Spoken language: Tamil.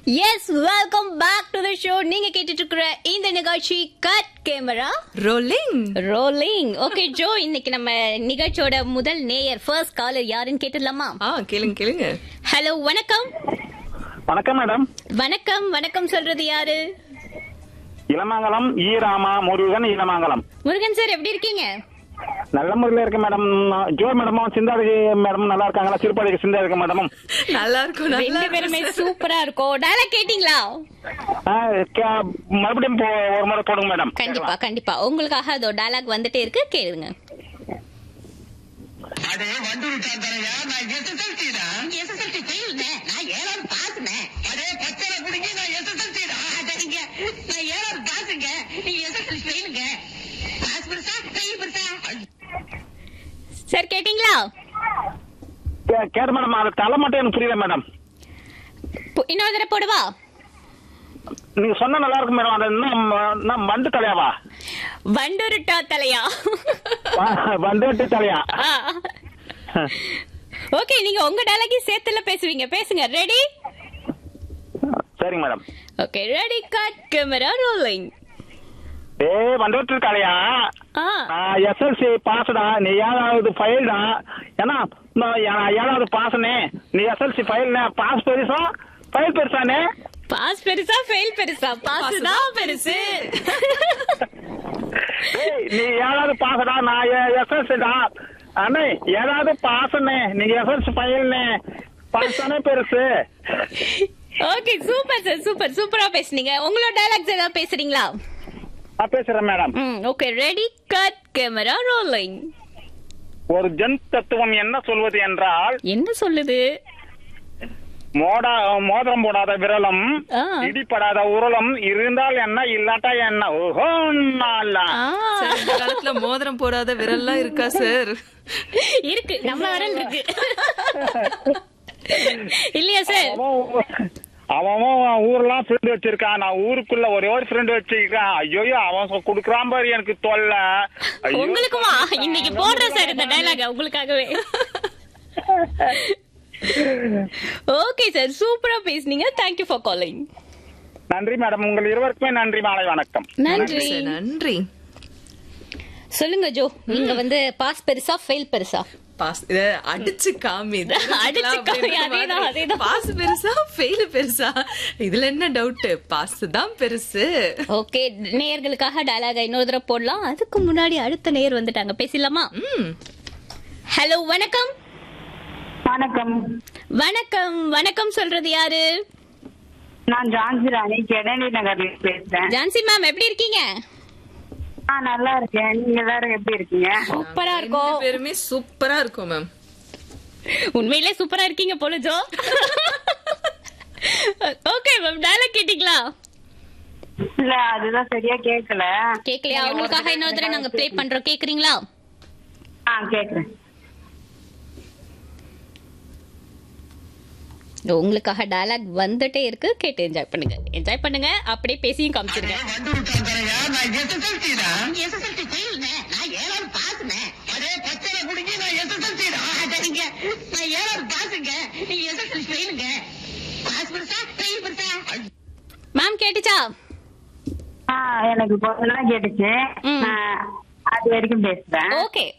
S welcome back to the show நீங்க கேட்டுட்டு இருக்கிற இந்த நிகழ்ச்சி cut camera rolling rolling okay ஜோ இன்னைக்கு நம்ம நிகழ்ச்சியோட முதல் நேயர் ஃபர்ஸ்ட் காலர் யாருன்னு கேட்டுடலாமா ஆ கேளுங்க கேளுங்க ஹலோ வணக்கம் வணக்கம் மேடம் வணக்கம் வணக்கம் சொல்றது யாரு இளமங்கலம் ஈ ராமா முருகன் இளமங்கலம் முருகன் சார் எப்படி இருக்கீங்க நல்ல முறையில் இருக்கு மேடம் ஜோ மேடமும் சிந்தாதி மேடம் நல்லா இருக்காங்களா திருப்பதிக்கு சிந்தா இருக்கு மேடமும் நல்லா இருக்கும் நல்லா ரெண்டு பேருமே இருக்கும் சூப்பரா இருக்கும் டயலாக் கேட்டீங்களா ஆ, கே- மறுபடியும் போ- ஒரு முறை போடுங்க மேடம் கண்டிப்பா கண்டிப்பா உங்களுக்காக அதோ டயலாக் வந்துட்டே இருக்கு கேளுங்க அடே வண்டூர் சாந்தரையா நான் எஸ்எஸ்எல்சி தான் எஸ்எஸ்எல்சி ஃபெயில்னே நான் ஏழாவது பாஸ்னே அடே பச்சளை குடிங்க நான் எஸ்எஸ்எல்சி தான் சரிங்க நான் ஏழாவது பாஸுங்க நீங்க எஸ்எஸ்எல்சி ஃபெயிலுங்க பாஸ் பெருசா ஃபெயில் பெருசா சார் கேட்டீங்களா கே- கேட்டு மேடம் அது தலை மட்டும் எனக்கு புரியல மேடம் பு- இன்னொரு தடவை போடுவா நீங்க சொன்னா நல்லா இருக்கும் மேடம் அது இன்னும் இன்னும் மண்டு தலையாவா வண்டுருட்டா தலையா வண்டு தலையா ஓகே நீங்க உங்க டயலாக்கி சேர்த்துல பேசுவீங்க பேசுங்க ரெடி சரிங்க madam okay ready cut camera rolling ஏ வண்டு தலையா ஆ நான் எஸ்எல்சி பாஸ்டா நீ ஏழாவது ஃபைல் தான் ஏன்னா நான் ஏ- ஏழாவது பாஸ்னே நீ எஸ்எல்சி ஃபைல் பாஸ் பெருசா ஃபைல் பெருசானே பாஸ் பெருசா ஃபெயில் பெருசா பாஸ் தான் பெருசு ஏய், நீ ஏழாவது பாஸ்டா நான் எஸ்எல்சி தான் அண்ணே ஏழாவது பாஸ்னே நீங்க எஸ்எல்சி ஃபைல்னே பாஸ் தானே பெருசு ஓகே சூப்பர் சார் சூப்பர் சூப்பரா பேசுனீங்க உங்களோட டயலாக்ஸ் ஏதாவது பேசுறீங்களா நான் பேசுறேன் மேடம் ம் okay ready cut camera rolling ஒரு ஜன் தத்துவம் என்ன சொல்வது என்றால் என்ன சொல்லுது மோடா மோதிரம் போடாத விரலம் ஆ. இடிப்படாத உருளம் இருந்தால் என்ன இல்லாட்டா என்ன ஓஹோ நாளா. ஆ சார், இந்த காலத்துல மோதிரம் போடாத விரல்லாம் இருக்கா சார் இருக்கு நம்ம வரல் இருக்கு இல்லையா சார் அவன் அவன் அவன் ஊர்லாம் ஃப்ரெண்ட் வச்சிருக்கான் நான் ஊருக்குள்ள ஒரே ஒரு ஃப்ரெண்ட் வச்சிருக்கான் ஐயோ அவன் சொ- குடுக்குறான் பாரு எனக்கு தொல்லை ஐயோ. உங்களுக்குமா இன்னைக்கு போடுறேன் சார் இந்த டயலாக உங்களுக்காகவே ஓகே சார் சூப்பரா பேசுனீங்க தேங்க்யூ ஃபார் காலிங் நன்றி மேடம் உங்கள் இருவருக்குமே நன்றி மாலை வணக்கம் நன்றி சார் நன்றி சொல்லுங்க ஜோ நீங்க வந்து பாஸ் பெருசா ஃபெயில் பெருசா பாஸ் இத அடிச்சு காமி அடிச்சு காமி, அதேதான், அதேதான். பாஸ் பெருசா ஃபெயில் பெருசா இதுல என்ன டவுட் பாஸ் தான் பெருசு ஓகே நேயர்களுக்காக டயலாக இன்னொரு தடவை போடலாம் அதுக்கு முன்னாடி அடுத்த நேயர் வந்துட்டாங்க பேசலாமா ம் ஹலோ வணக்கம் வணக்கம் வணக்கம் வணக்கம் சொல்றது யாரு நான் ஜான்சி ராணி கெனடி நகர்ல பேசுறேன் ஜான்சி மேம் எப்படி இருக்கீங்க ஆ நல்லா இருக்கேன் நீங்க எல்லாரும் எப்படி இருக்கீங்க சூப்பரா ரெண்டு இருக்கும் பேருமே சூப்பரா இருக்கும் மேம் உண்மையிலே சூப்பரா இருக்கீங்க போல ஜோ ஓகே மேம் டயலாக் கேட்டீங்களா இல்ல அதுதான் சரியா கேட்கல கேக்கலையா உங்களுக்காக இன்னொரு தடவை நாங்க ப்ளே பண்றோம் கேக்குறீங்களா ஆ கேக்குறேன் உங்களுக்காக டயலாக் வந்துட்டே இருக்கு கேட்டு என்ஜாய் பண்ணுங்க என்ஜாய் பண்ணுங்க அப்படியே பேசியும் காமிச்சிருங்க வண்டூர் சாந்தரையா நான் எஸ்எஸ்எல்சி தான் எஸ்எஸ்எல்சி ஃபெயில்னே நான் ஏழாவது பாஸ்னே அடே பச்சளை குடிங்க நான் எஸ்எஸ்எல்சி தான் சரிங்க நான் ஏழாவது பாஸுங்க நீங்க எஸ்எஸ்எல்சி ஃபெயிலுங்க பாஸ் பெருசா ஃபெயில் பெருசா மேம் கேட்டுச்சா ஆ எனக்கு கொஞ்ச நாள் கேட்டுச்சு ம். நான் அது வரைக்கும் பேசுறேன் ஓகே